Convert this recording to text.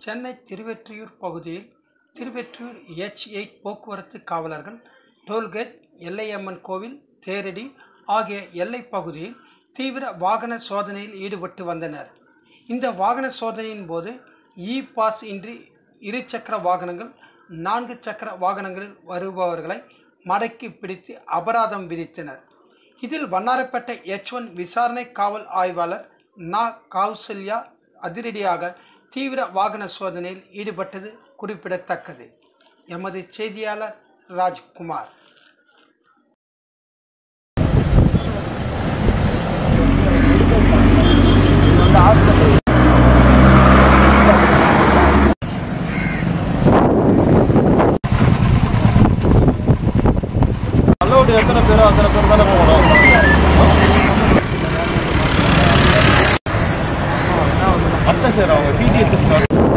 சென்னை திருவெற்றியூர் பகுதியில் Thiruvottiyur H eight போக்குவரத்து காவலர்கள் டோல்கேட் எல்லையம்மன் கோவில் தேரடி ஆகிய எல்லைப் பகுதியில் தீவிர வாகன சோதனையில் ஈடுபட்டு வந்தனர் இந்த வாகன சோதனையின் போது இ பாஸ் இன்றி இருசக்கர வாகனங்கள் நான்கு சக்கர வாகனங்களில் வருபவர்களை மடக்கி பிடித்து அபராதம் விதித்தனர் இதில் வண்ணாரப்பேட்டை எச் ஒன் விசாரணை காவல் ஆய்வாளர் நா கௌசல்யா அதிரடியாக தீவிர வாகன சோதனையில் ஈடுபட்டது குறிப்பிடத்தக்கது எமது செய்தியாளர் ராஜ்குமார் அலௌடு எத்தனை பேரோ அத்தனை பேர் தானே போகணும் அத்தை சார் அவங்க சிஜிஹெச்எஸ்